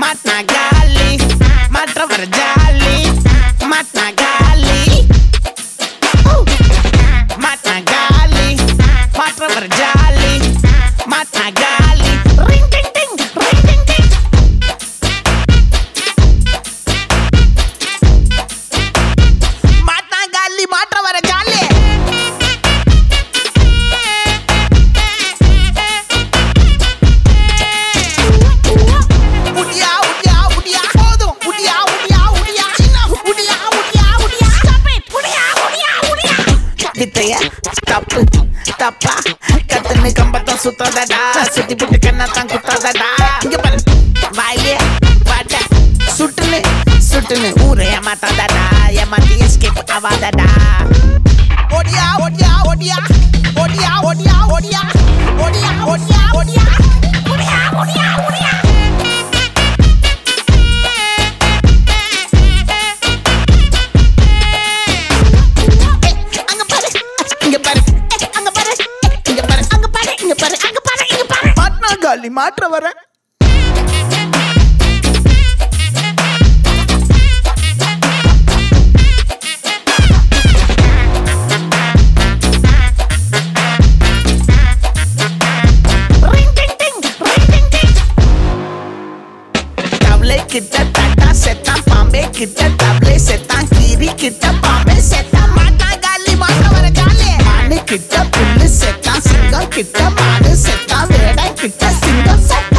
மாட்னா காலி மற்றவர் ஜாலி மாட்னா காலி மாட்னா காலி மற்றவர் ஜாலி மாட்னா காலி ரிங் டிங் டிங் ரிங் டிங் டிங் மாட்னா காலி மாற்றவர் ஜாலி உடியா உடியா உடியா போதும் உடியா உடியா உடியா சின்ன உடியா உடியா உடியா ஸ்டாப் இட் உடியா உடியா உடியா வித்தையா தப்பு தப்பா கத்துன்னு கம்பத்தம் சுத்தாதடா சுத்தி புட்டு கண்ணத்தான் குத்தாதடா இங்க பாரு வாயிலே வாட்ட சுட்டுன்னு சுட்டுன்னு ஊரே ஏமாத்தாதடா ஏமாத்தி எஸ்கேப் ஆவாதடா ஒடியா ஒடியா ஒடியா ஒடியா ஒடியா ஒடியா ஒடியா ஒடியா ஒடியா ஒடியா ஒடியா ஒடியா அங்க பாரு இங்க பாரு அங்க பாரு இங்க பாரு அங்க பாரு இங்க பாரு அங்க பாரு இங்க பாரு மாட்னா காலி மாற்ற வரேன் தவளை கிட்ட தட்டா செத்தான் பாம்பே கிட்ட தவளை செத்தான் கீரி கிட்ட பாம்பே செத்தான் மாட்டான் காலி மாட்ட வர காலி மானு கிட்ட புல்லு செத்தான் சிங்கம் கிட்ட மாடு செத்தான் வேடை கிட்ட சிங்கம் செத்தான்